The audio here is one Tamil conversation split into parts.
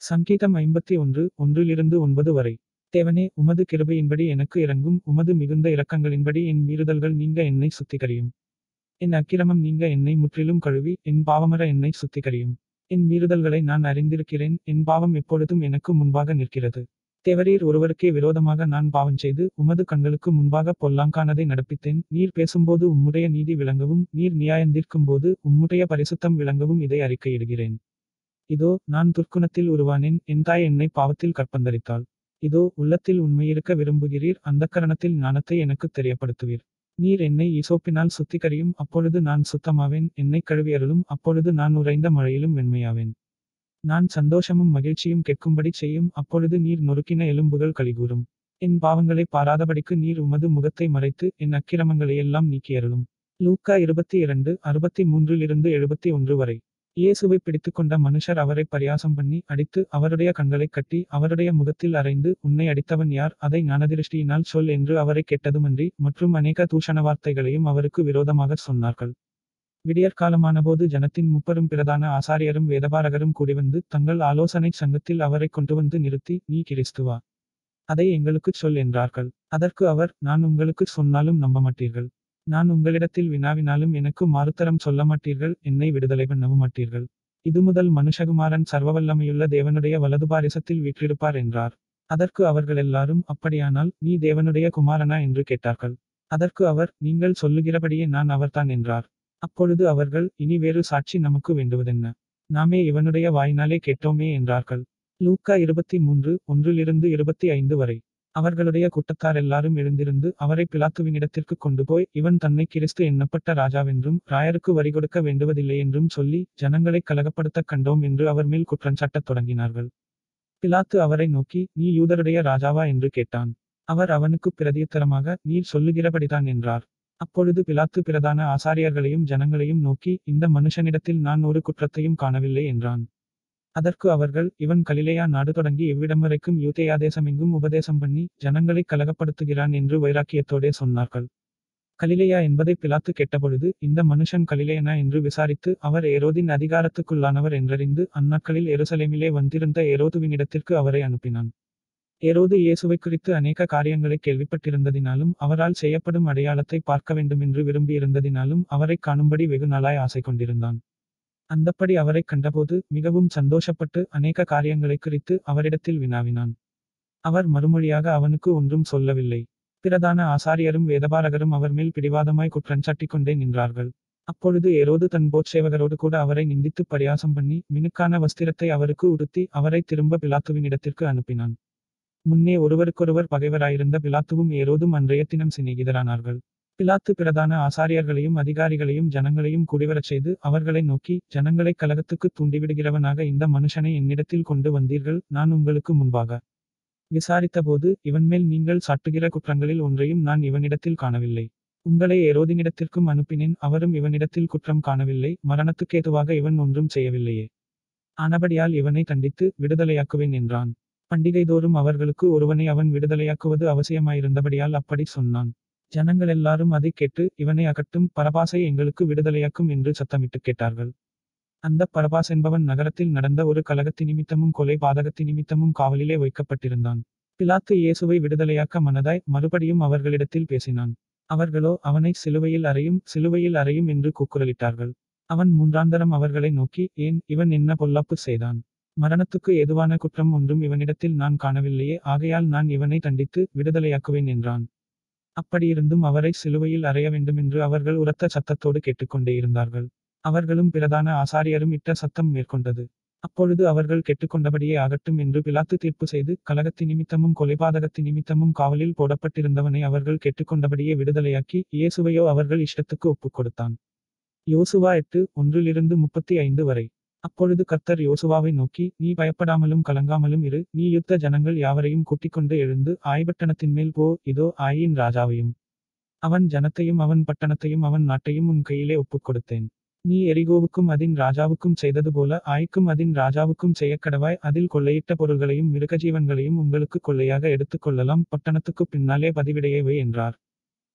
சங்கீதம் ஐம்பத்தி ஒன்று ஒன்றிலிருந்து ஒன்பது வரை தேவனே உமது கிருபையின்படி எனக்கு இறங்கும் உமது மிகுந்த இரக்கங்களின்படி என் மீறுதல்கள் நீங்க என்னை சுத்திகரியும் என் அக்கிரமம் நீங்க என்னை முற்றிலும் கழுவி என் பாவமர என்னை சுத்திகரியும் என் மீறுதல்களை நான் அறிந்திருக்கிறேன் என் பாவம் எப்பொழுதும் எனக்கு முன்பாக நிற்கிறது தேவரீர் ஒருவருக்கே விரோதமாக நான் பாவம் செய்து உமது கண்களுக்கு முன்பாக பொல்லாங்கானதை நடப்பித்தேன் நீர் பேசும்போது உம்முடைய நீதி விளங்கவும் நீர் நியாயந்தீர்க்கும்போது உம்முடைய பரிசுத்தம் விளங்கவும் இதை அறிக்கையிடுகிறேன் இதோ நான் துர்க்குணத்தில் உருவானேன் என் தாய் என்னை பாவத்தில் கற்பந்தரித்தாள் இதோ உள்ளத்தில் உண்மையிருக்க விரும்புகிறீர் அந்த கரணத்தில் ஞானத்தை எனக்கு தெரியப்படுத்துவீர் நீர் என்னை இசோப்பினால் சுத்திகரியும் அப்பொழுது நான் சுத்தமாவேன் என்னை கழுவியருளும் அப்பொழுது நான் உறைந்த மழையிலும் வெண்மையாவேன் நான் சந்தோஷமும் மகிழ்ச்சியும் கேட்கும்படி செய்யும் அப்பொழுது நீர் நொறுக்கின எலும்புகள் கலிகூறும் என் பாவங்களை பாராதபடிக்கு நீர் உமது முகத்தை மறைத்து என் அக்கிரமங்களையெல்லாம் நீக்கியருளும் லூக்கா இருபத்தி இரண்டு அறுபத்தி மூன்றிலிருந்து எழுபத்தி ஒன்று வரை இயேசுவை பிடித்துக்கொண்ட மனுஷர் அவரை பரியாசம் பண்ணி அடித்து அவருடைய கண்களைக் கட்டி அவருடைய முகத்தில் அறைந்து உன்னை அடித்தவன் யார் அதை ஞானதிருஷ்டியினால் சொல் என்று அவரை கேட்டதுமன்றி மற்றும் அநேக தூஷண வார்த்தைகளையும் அவருக்கு விரோதமாக சொன்னார்கள் விடியற்காலமானபோது ஜனத்தின் முப்பரும் பிரதான ஆசாரியரும் வேதபாரகரும் கூடிவந்து தங்கள் ஆலோசனை சங்கத்தில் அவரை கொண்டு வந்து நிறுத்தி நீ கிறிஸ்துவா அதை எங்களுக்குச் சொல் என்றார்கள் அதற்கு அவர் நான் உங்களுக்கு சொன்னாலும் நம்ப மாட்டீர்கள் நான் உங்களிடத்தில் வினாவினாலும் எனக்கு மாறுத்தரம் சொல்ல மாட்டீர்கள் என்னை விடுதலை பண்ணவும் மாட்டீர்கள் இது முதல் மனுஷகுமாரன் சர்வவல்லமையுள்ள தேவனுடைய வலது பாரிசத்தில் வீற்றிருப்பார் என்றார் அதற்கு அவர்கள் எல்லாரும் அப்படியானால் நீ தேவனுடைய குமாரனா என்று கேட்டார்கள் அதற்கு அவர் நீங்கள் சொல்லுகிறபடியே நான் அவர்தான் என்றார் அப்பொழுது அவர்கள் இனி வேறு சாட்சி நமக்கு வேண்டுவதென்ன நாமே இவனுடைய வாயினாலே கேட்டோமே என்றார்கள் லூக்கா இருபத்தி மூன்று ஒன்றிலிருந்து இருபத்தி ஐந்து வரை அவர்களுடைய கூட்டத்தார் எல்லாரும் எழுந்திருந்து அவரை பிலாத்துவினிடத்திற்கு கொண்டு போய் இவன் தன்னை கிறிஸ்து எண்ணப்பட்ட ராஜாவென்றும் ராயருக்கு வரி கொடுக்க வேண்டுவதில்லை என்றும் சொல்லி ஜனங்களை கலகப்படுத்த கண்டோம் என்று அவர் மேல் குற்றஞ்சாட்டத் தொடங்கினார்கள் பிலாத்து அவரை நோக்கி நீ யூதருடைய ராஜாவா என்று கேட்டான் அவர் அவனுக்கு பிரதியுத்தரமாக நீர் சொல்லுகிறபடிதான் என்றார் அப்பொழுது பிலாத்து பிரதான ஆசாரியர்களையும் ஜனங்களையும் நோக்கி இந்த மனுஷனிடத்தில் நான் ஒரு குற்றத்தையும் காணவில்லை என்றான் அதற்கு அவர்கள் இவன் கலிலேயா நாடு தொடங்கி இவ்விடம் வரைக்கும் யூதேயாதேசமெங்கும் உபதேசம் பண்ணி ஜனங்களை கலகப்படுத்துகிறான் என்று வைராக்கியத்தோடே சொன்னார்கள் கலிலேயா என்பதை பிலாத்து கேட்டபொழுது இந்த மனுஷன் கலிலேயனா என்று விசாரித்து அவர் ஏரோதின் அதிகாரத்துக்குள்ளானவர் என்றறிந்து அந்நாட்களில் எருசலேமிலே வந்திருந்த ஏரோதுவினிடத்திற்கு அவரை அனுப்பினான் ஏரோது இயேசுவை குறித்து அநேக காரியங்களை கேள்விப்பட்டிருந்ததினாலும் அவரால் செய்யப்படும் அடையாளத்தை பார்க்க வேண்டுமென்று விரும்பியிருந்ததினாலும் அவரை காணும்படி வெகு நாளாய் ஆசை கொண்டிருந்தான் அந்தப்படி அவரை கண்டபோது மிகவும் சந்தோஷப்பட்டு அநேக காரியங்களை குறித்து அவரிடத்தில் வினாவினான் அவர் மறுமொழியாக அவனுக்கு ஒன்றும் சொல்லவில்லை பிரதான ஆசாரியரும் வேதபாரகரும் அவர் மேல் பிடிவாதமாய் குற்றஞ்சாட்டிக் கொண்டே நின்றார்கள் அப்பொழுது ஏரோது தன் போட்சேவகரோடு கூட அவரை நிந்தித்து பரியாசம் பண்ணி மினுக்கான வஸ்திரத்தை அவருக்கு உடுத்தி அவரை திரும்ப பிலாத்துவினிடத்திற்கு அனுப்பினான் முன்னே ஒருவருக்கொருவர் பகைவராயிருந்த பிலாத்துவும் ஏரோதும் அன்றைய தினம் சிநேகிதரானார்கள் பிலாத்து பிரதான ஆசாரியர்களையும் அதிகாரிகளையும் ஜனங்களையும் கூடிவரச் செய்து அவர்களை நோக்கி ஜனங்களை கலகத்துக்கு தூண்டிவிடுகிறவனாக இந்த மனுஷனை என்னிடத்தில் கொண்டு வந்தீர்கள் நான் உங்களுக்கு முன்பாக விசாரித்தபோது இவன் மேல் நீங்கள் சாட்டுகிற குற்றங்களில் ஒன்றையும் நான் இவனிடத்தில் காணவில்லை உங்களை ஏரோதினிடத்திற்கும் அனுப்பினேன் அவரும் இவனிடத்தில் குற்றம் காணவில்லை மரணத்துக்கேதுவாக இவன் ஒன்றும் செய்யவில்லையே ஆனபடியால் இவனை தண்டித்து விடுதலையாக்குவேன் என்றான் பண்டிகைதோறும் அவர்களுக்கு ஒருவனை அவன் விடுதலையாக்குவது அவசியமாயிருந்தபடியால் அப்படி சொன்னான் ஜனங்கள் எல்லாரும் அதை கேட்டு இவனை அகட்டும் பரபாசை எங்களுக்கு விடுதலையாக்கும் என்று சத்தமிட்டு கேட்டார்கள் அந்த பரபாஸ் என்பவன் நகரத்தில் நடந்த ஒரு கலகத்தி நிமித்தமும் கொலை பாதகத்தி நிமித்தமும் காவலிலே வைக்கப்பட்டிருந்தான் பிலாத்து இயேசுவை விடுதலையாக்க மனதாய் மறுபடியும் அவர்களிடத்தில் பேசினான் அவர்களோ அவனை சிலுவையில் அறையும் சிலுவையில் அறையும் என்று கூக்குரலிட்டார்கள் அவன் மூன்றாந்தரம் அவர்களை நோக்கி ஏன் இவன் என்ன பொல்லாப்பு செய்தான் மரணத்துக்கு ஏதுவான குற்றம் ஒன்றும் இவனிடத்தில் நான் காணவில்லையே ஆகையால் நான் இவனை தண்டித்து விடுதலையாக்குவேன் என்றான் அப்படியிருந்தும் அவரை சிலுவையில் அறைய வேண்டுமென்று அவர்கள் உரத்த சத்தத்தோடு கேட்டுக்கொண்டே இருந்தார்கள் அவர்களும் பிரதான ஆசாரியரும் இட்ட சத்தம் மேற்கொண்டது அப்பொழுது அவர்கள் கெட்டுக்கொண்டபடியே ஆகட்டும் என்று பிலாத்து தீர்ப்பு செய்து கலகத்தி நிமித்தமும் கொலைபாதகத்தி நிமித்தமும் காவலில் போடப்பட்டிருந்தவனை அவர்கள் கெட்டுக்கொண்டபடியே விடுதலையாக்கி இயேசுவையோ அவர்கள் இஷ்டத்துக்கு ஒப்புக் கொடுத்தான் யோசுவா எட்டு ஒன்றிலிருந்து முப்பத்தி ஐந்து வரை அப்பொழுது கர்த்தர் யோசுவாவை நோக்கி நீ பயப்படாமலும் கலங்காமலும் இரு நீ யுத்த ஜனங்கள் யாவரையும் கூட்டிக்கொண்டு எழுந்து ஆய்பட்டணத்தின் மேல் போ இதோ ஆயின் ராஜாவையும் அவன் ஜனத்தையும் அவன் பட்டணத்தையும் அவன் நாட்டையும் உன் கையிலே ஒப்புக் கொடுத்தேன் நீ எரிகோவுக்கும் அதின் ராஜாவுக்கும் செய்தது போல ஆய்க்கும் அதின் ராஜாவுக்கும் செய்யக்கடவாய் அதில் கொள்ளையிட்ட பொருள்களையும் மிருகஜீவன்களையும் உங்களுக்கு கொள்ளையாக எடுத்துக் கொள்ளலாம் பட்டணத்துக்கு பின்னாலே பதிவிடையே வை என்றார்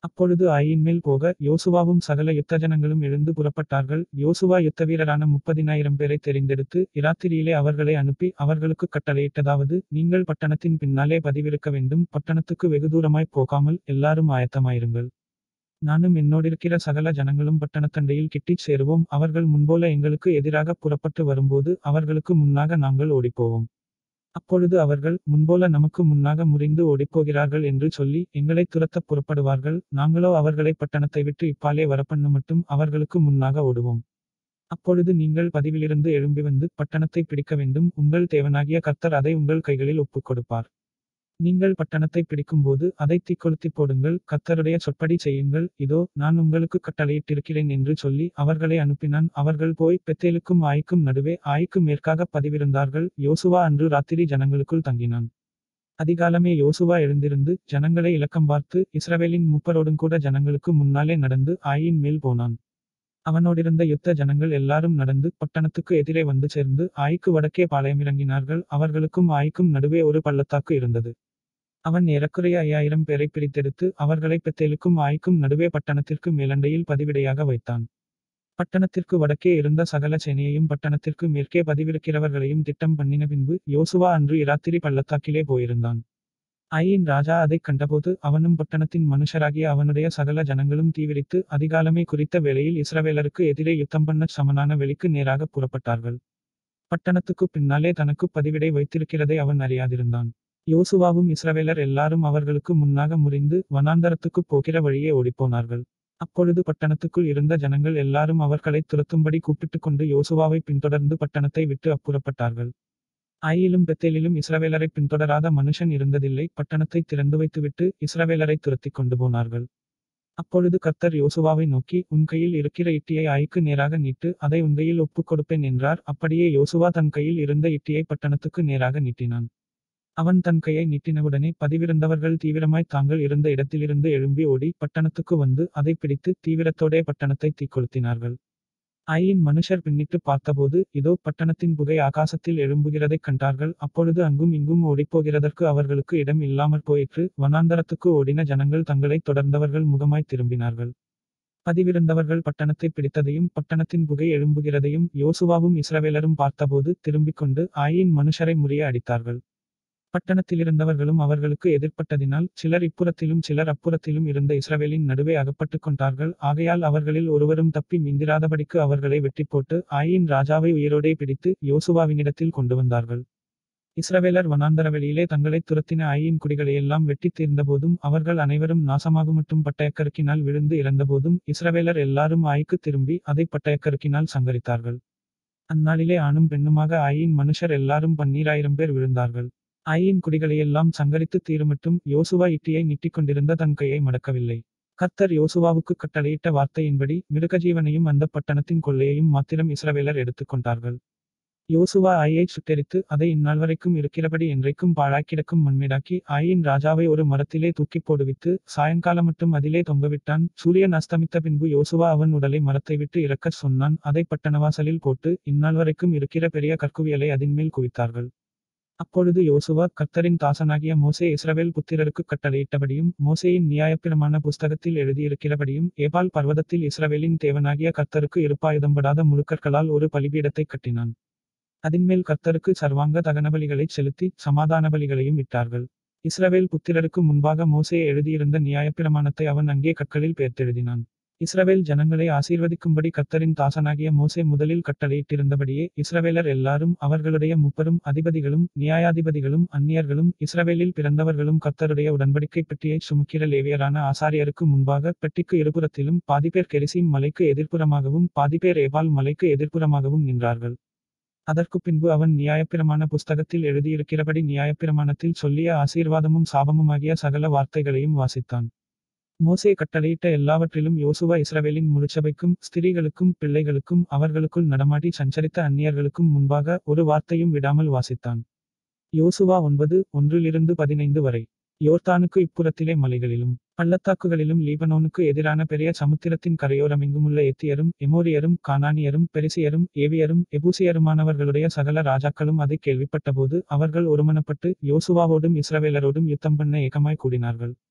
அப்பொழுது ஆயின் மேல் போக யோசுவாவும் சகல யுத்த ஜனங்களும் எழுந்து புறப்பட்டார்கள் யோசுவா யுத்த வீரரான முப்பதினாயிரம் பேரை தெரிந்தெடுத்து இராத்திரியிலே அவர்களை அனுப்பி அவர்களுக்கு கட்டளையிட்டதாவது நீங்கள் பட்டணத்தின் பின்னாலே பதிவிருக்க வேண்டும் பட்டணத்துக்கு வெகு தூரமாய் போகாமல் எல்லாரும் ஆயத்தமாயிருங்கள் நானும் என்னோடிருக்கிற சகல ஜனங்களும் பட்டணத்தண்டையில் கிட்டிச் சேருவோம் அவர்கள் முன்போல எங்களுக்கு எதிராக புறப்பட்டு வரும்போது அவர்களுக்கு முன்னாக நாங்கள் ஓடிப்போவோம் அப்பொழுது அவர்கள் முன்போல நமக்கு முன்னாக முறிந்து ஓடிப்போகிறார்கள் என்று சொல்லி எங்களை துரத்தப் புறப்படுவார்கள் நாங்களோ அவர்களை பட்டணத்தை விட்டு இப்பாலே வரப்பண்ணு மட்டும் அவர்களுக்கு முன்னாக ஓடுவோம் அப்பொழுது நீங்கள் பதிவிலிருந்து எழும்பி வந்து பட்டணத்தை பிடிக்க வேண்டும் உங்கள் தேவனாகிய கர்த்தர் அதை உங்கள் கைகளில் ஒப்புக் கொடுப்பார் நீங்கள் பட்டணத்தை பிடிக்கும்போது அதை தீக்கொளுத்தி போடுங்கள் கர்த்தருடைய சொற்படி செய்யுங்கள் இதோ நான் உங்களுக்கு கட்டளையிட்டிருக்கிறேன் என்று சொல்லி அவர்களை அனுப்பினான் அவர்கள் போய் பெத்தேலுக்கும் ஆய்க்கும் நடுவே ஆய்க்கு மேற்காக பதிவிருந்தார்கள் யோசுவா அன்று ராத்திரி ஜனங்களுக்குள் தங்கினான் அதிகாலமே யோசுவா எழுந்திருந்து ஜனங்களை இலக்கம் பார்த்து இஸ்ரவேலின் முப்பரோடும் கூட ஜனங்களுக்கு முன்னாலே நடந்து ஆயின் மேல் போனான் அவனோடிருந்த யுத்த ஜனங்கள் எல்லாரும் நடந்து பட்டணத்துக்கு எதிரே வந்து சேர்ந்து ஆய்க்கு வடக்கே பாளையமிறங்கினார்கள் அவர்களுக்கும் ஆய்க்கும் நடுவே ஒரு பள்ளத்தாக்கு இருந்தது அவன் ஏறக்குறைய ஐயாயிரம் பேரை பிரித்தெடுத்து அவர்களை பெத்தேலுக்கும் ஆய்க்கும் நடுவே பட்டணத்திற்கு மேலண்டையில் பதிவிடையாக வைத்தான் பட்டணத்திற்கு வடக்கே இருந்த சகல சேனையையும் பட்டணத்திற்கு மேற்கே பதிவிருக்கிறவர்களையும் திட்டம் பண்ணின பின்பு யோசுவா அன்று இராத்திரி பள்ளத்தாக்கிலே போயிருந்தான் ஆயின் ராஜா அதைக் கண்டபோது அவனும் பட்டணத்தின் மனுஷராகிய அவனுடைய சகல ஜனங்களும் தீவிரித்து அதிகாலமே குறித்த வேளையில் இஸ்ரவேலருக்கு எதிரே யுத்தம் பண்ண சமனான வெளிக்கு நேராக புறப்பட்டார்கள் பட்டணத்துக்கு பின்னாலே தனக்கு பதிவிடை வைத்திருக்கிறதை அவன் அறியாதிருந்தான் யோசுவாவும் இஸ்ரவேலர் எல்லாரும் அவர்களுக்கு முன்னாக முறிந்து வனாந்தரத்துக்கு போகிற வழியே ஓடிப்போனார்கள் அப்பொழுது பட்டணத்துக்குள் இருந்த ஜனங்கள் எல்லாரும் அவர்களைத் துரத்தும்படி கூப்பிட்டுக் கொண்டு யோசுவாவை பின்தொடர்ந்து பட்டணத்தை விட்டு அப்புறப்பட்டார்கள் ஆயிலும் பெத்தேலிலும் இஸ்ரவேலரை பின்தொடராத மனுஷன் இருந்ததில்லை பட்டணத்தை திறந்து வைத்துவிட்டு இஸ்ரவேலரை துரத்திக் கொண்டு போனார்கள் அப்பொழுது கர்த்தர் யோசுவாவை நோக்கி உன் கையில் இருக்கிற இட்டியை ஆய்க்கு நேராக நீட்டு அதை உன் கையில் ஒப்புக் கொடுப்பேன் என்றார் அப்படியே யோசுவா தன் கையில் இருந்த இட்டியை பட்டணத்துக்கு நேராக நீட்டினான் அவன் தன் கையை நீட்டினவுடனே பதிவிருந்தவர்கள் தீவிரமாய் தாங்கள் இருந்த இடத்திலிருந்து எழும்பி ஓடி பட்டணத்துக்கு வந்து அதை பிடித்து தீவிரத்தோடே பட்டணத்தை தீக்கொளுத்தினார்கள் ஆயின் மனுஷர் பின்னிட்டு பார்த்தபோது இதோ பட்டணத்தின் புகை ஆகாசத்தில் எழும்புகிறதைக் கண்டார்கள் அப்பொழுது அங்கும் இங்கும் ஓடிப்போகிறதற்கு அவர்களுக்கு இடம் இல்லாமற் போயிற்று வனாந்தரத்துக்கு ஓடின ஜனங்கள் தங்களை தொடர்ந்தவர்கள் முகமாய் திரும்பினார்கள் பதிவிருந்தவர்கள் பட்டணத்தை பிடித்ததையும் பட்டணத்தின் புகை எழும்புகிறதையும் யோசுவாவும் இஸ்ரவேலரும் பார்த்தபோது திரும்பிக் கொண்டு ஆயின் மனுஷரை முறிய அடித்தார்கள் பட்டணத்திலிருந்தவர்களும் அவர்களுக்கு எதிர்ப்பட்டதினால் சிலர் இப்புறத்திலும் சிலர் அப்புறத்திலும் இருந்த இஸ்ரவேலின் நடுவே அகப்பட்டுக் கொண்டார்கள் ஆகையால் அவர்களில் ஒருவரும் தப்பி மிந்திராதபடிக்கு அவர்களை வெட்டி போட்டு ஆயின் ராஜாவை உயிரோடே பிடித்து யோசுவாவினிடத்தில் கொண்டு வந்தார்கள் இஸ்ரவேலர் வனாந்தர வெளியிலே தங்களை துரத்தின ஆயின் குடிகளையெல்லாம் வெட்டித் தீர்ந்தபோதும் அவர்கள் அனைவரும் நாசமாகுமட்டும் பட்டயக்கருக்கினால் விழுந்து இறந்தபோதும் இஸ்ரவேலர் எல்லாரும் ஆய்க்கு திரும்பி அதை பட்டயக்கருக்கினால் சங்கரித்தார்கள் அந்நாளிலே ஆணும் பெண்ணுமாக ஆயின் மனுஷர் எல்லாரும் பன்னீராயிரம் பேர் விழுந்தார்கள் ஆயின் குடிகளையெல்லாம் சங்கரித்து தீருமட்டும் யோசுவா இட்டியை நீட்டிக் கொண்டிருந்த தன் கையை மடக்கவில்லை கர்த்தர் யோசுவாவுக்கு கட்டளையிட்ட வார்த்தையின்படி மிருகஜீவனையும் அந்த பட்டணத்தின் கொள்ளையையும் மாத்திரம் இஸ்ரவேலர் எடுத்துக்கொண்டார்கள் யோசுவா ஆயை சுட்டெரித்து அதை இந்நாள் வரைக்கும் இருக்கிறபடி என்றைக்கும் பாழாக்கிடக்கும் மண்மேடாக்கி ஆயின் ராஜாவை ஒரு மரத்திலே தூக்கிப் போடுவித்து சாயங்காலம் மட்டும் அதிலே தொங்கவிட்டான் சூரியன் அஸ்தமித்த பின்பு யோசுவா அவன் உடலை மரத்தை விட்டு இறக்கச் சொன்னான் அதை பட்டணவாசலில் போட்டு இந்நாள் வரைக்கும் இருக்கிற பெரிய கற்குவியலை அதின்மேல் குவித்தார்கள் அப்பொழுது யோசுவா கர்த்தரின் தாசனாகிய மோசே இஸ்ரவேல் புத்திரருக்கு கட்டளையிட்டபடியும் மோசேயின் நியாயப்பிரமாண புஸ்தகத்தில் எழுதியிருக்கிறபடியும் ஏபால் பர்வதத்தில் இஸ்ரவேலின் தேவனாகிய கர்த்தருக்கு இருப்பாயுதம்படாத முழுக்கற்களால் ஒரு பலிபீடத்தை கட்டினான் அதின்மேல் கர்த்தருக்கு சர்வாங்க தகனபலிகளைச் செலுத்தி சமாதான பலிகளையும் இட்டார்கள் இஸ்ரவேல் புத்திரருக்கு முன்பாக மோசே எழுதியிருந்த நியாயப்பிரமாணத்தை அவன் அங்கே கற்களில் பெயர்த்தெழுதினான் இஸ்ரவேல் ஜனங்களை ஆசீர்வதிக்கும்படி கர்த்தரின் தாசனாகிய மோசே முதலில் கட்டளையிட்டிருந்தபடியே இஸ்ரவேலர் எல்லாரும் அவர்களுடைய முப்பரும் அதிபதிகளும் நியாயாதிபதிகளும் அந்நியர்களும் இஸ்ரவேலில் பிறந்தவர்களும் கர்த்தருடைய உடன்படிக்கை பெட்டியை சுமக்கிற லேவியரான ஆசாரியருக்கு முன்பாக பெட்டிக்கு இருபுறத்திலும் பாதிப்பேர் கெரிசீம் மலைக்கு எதிர்ப்புறமாகவும் பாதிப்பேர் ஏபால் மலைக்கு எதிர்ப்புறமாகவும் நின்றார்கள் அதற்கு பின்பு அவன் நியாயப்பிரமாண புஸ்தகத்தில் எழுதியிருக்கிறபடி நியாயப்பிரமாணத்தில் சொல்லிய ஆசீர்வாதமும் சாபமுமாகிய சகல வார்த்தைகளையும் வாசித்தான் மோசே கட்டளையிட்ட எல்லாவற்றிலும் யோசுவா இஸ்ரவேலின் முழுச்சபைக்கும் ஸ்திரீகளுக்கும் பிள்ளைகளுக்கும் அவர்களுக்குள் நடமாடி சஞ்சரித்த அந்நியர்களுக்கும் முன்பாக ஒரு வார்த்தையும் விடாமல் வாசித்தான் யோசுவா ஒன்பது ஒன்றிலிருந்து பதினைந்து வரை யோர்தானுக்கு இப்புறத்திலே மலைகளிலும் பள்ளத்தாக்குகளிலும் லீபனோனுக்கு எதிரான பெரிய சமுத்திரத்தின் கரையோரமெங்குமுள்ள எத்தியரும் எமோரியரும் கானானியரும் பெரிசியரும் ஏவியரும் எபூசியருமானவர்களுடைய சகல ராஜாக்களும் அதை கேள்விப்பட்டபோது அவர்கள் ஒருமனப்பட்டு யோசுவாவோடும் இஸ்ரவேலரோடும் யுத்தம் பண்ண ஏகமாய் கூடினார்கள்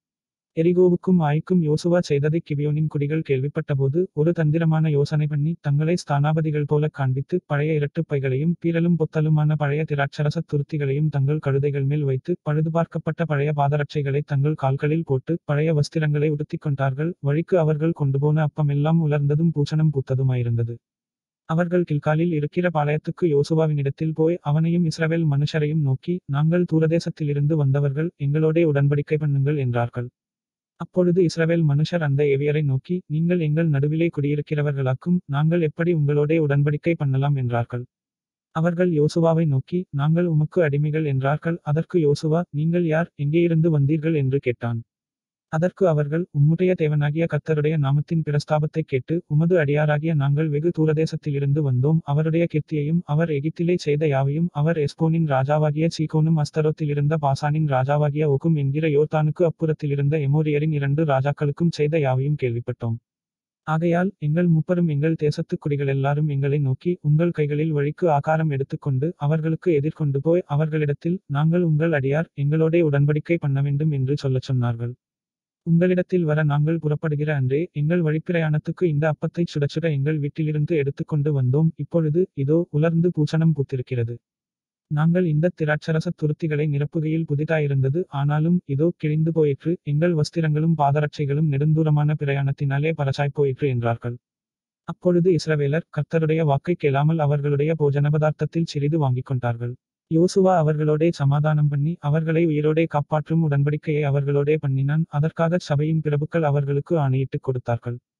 எரிகோவுக்கும் ஆய்க்கும் யோசுவா செய்ததை கிபியோனின் குடிகள் கேள்விப்பட்டபோது ஒரு தந்திரமான யோசனை பண்ணி தங்களை ஸ்தானாபதிகள் போல காண்பித்து பழைய இரட்டுப்பைகளையும் பீரலும் பொத்தலுமான பழைய திராட்சரச துருத்திகளையும் தங்கள் கழுதைகள் மேல் வைத்து பழுதுபார்க்கப்பட்ட பழைய பாதரட்சைகளை தங்கள் கால்களில் போட்டு பழைய வஸ்திரங்களை உடுத்திக் கொண்டார்கள் வழிக்கு அவர்கள் கொண்டுபோன அப்பமெல்லாம் உலர்ந்ததும் பூசணம் பூத்ததுமாயிருந்தது அவர்கள் கில்காலில் இருக்கிற பாளையத்துக்கு யோசுவாவினிடத்தில் போய் அவனையும் இஸ்ரவேல் மனுஷரையும் நோக்கி நாங்கள் தூரதேசத்திலிருந்து வந்தவர்கள் எங்களோடே உடன்படிக்கை பண்ணுங்கள் என்றார்கள் அப்பொழுது இஸ்ரவேல் மனுஷர் அந்த ஏவியரை நோக்கி நீங்கள் எங்கள் நடுவிலே குடியிருக்கிறவர்களாக்கும் நாங்கள் எப்படி உங்களோடே உடன்படிக்கை பண்ணலாம் என்றார்கள் அவர்கள் யோசுவாவை நோக்கி நாங்கள் உமக்கு அடிமைகள் என்றார்கள் அதற்கு யோசுவா நீங்கள் யார் எங்கேயிருந்து வந்தீர்கள் என்று கேட்டான் அதற்கு அவர்கள் உம்முடைய தேவனாகிய கர்த்தருடைய நாமத்தின் பிரஸ்தாபத்தைக் கேட்டு உமது அடியாராகிய நாங்கள் வெகு தூரதேசத்திலிருந்து வந்தோம் அவருடைய கீர்த்தியையும் அவர் எகிப்திலே செய்த யாவையும் அவர் எஸ்போனின் ராஜாவாகிய சீகோனும் அஸ்தரோத்திலிருந்த பாசானின் ராஜாவாகிய ஒகும் என்கிற யோர்தானுக்கு அப்புறத்திலிருந்த எமோரியரின் இரண்டு ராஜாக்களுக்கும் செய்த யாவையும் கேள்விப்பட்டோம் ஆகையால் எங்கள் முப்பரும் எங்கள் தேசத்து குடிகள் எல்லாரும் எங்களை நோக்கி உங்கள் கைகளில் வழிக்கு ஆகாரம் எடுத்துக்கொண்டு அவர்களுக்கு எதிர்கொண்டு போய் அவர்களிடத்தில் நாங்கள் உங்கள் அடியார் எங்களோடே உடன்படிக்கை பண்ண வேண்டும் என்று சொல்லச் சொன்னார்கள் உங்களிடத்தில் வர நாங்கள் புறப்படுகிற அன்றே எங்கள் வழிப்பிரயாணத்துக்கு இந்த அப்பத்தை சுடச்சுட எங்கள் வீட்டிலிருந்து எடுத்துக்கொண்டு வந்தோம் இப்பொழுது இதோ உலர்ந்து பூசணம் பூத்திருக்கிறது நாங்கள் இந்த திராட்சரச துருத்திகளை நிரப்புகையில் புதிதாயிருந்தது ஆனாலும் இதோ கிழிந்து போயிற்று எங்கள் வஸ்திரங்களும் பாதரட்சைகளும் நெடுந்தூரமான பிரயாணத்தினாலே பரசாய்ப் போயிற்று என்றார்கள் அப்பொழுது இஸ்ரவேலர் கர்த்தருடைய வாக்கை கேளாமல் அவர்களுடைய போஜன பதார்த்தத்தில் சிறிது வாங்கிக் கொண்டார்கள் யோசுவா அவர்களோடே சமாதானம் பண்ணி அவர்களை உயிரோடே காப்பாற்றும் உடன்படிக்கையை அவர்களோடே பண்ணினான் அதற்காக சபையின் பிரபுக்கள் அவர்களுக்கு ஆணையிட்டுக் கொடுத்தார்கள்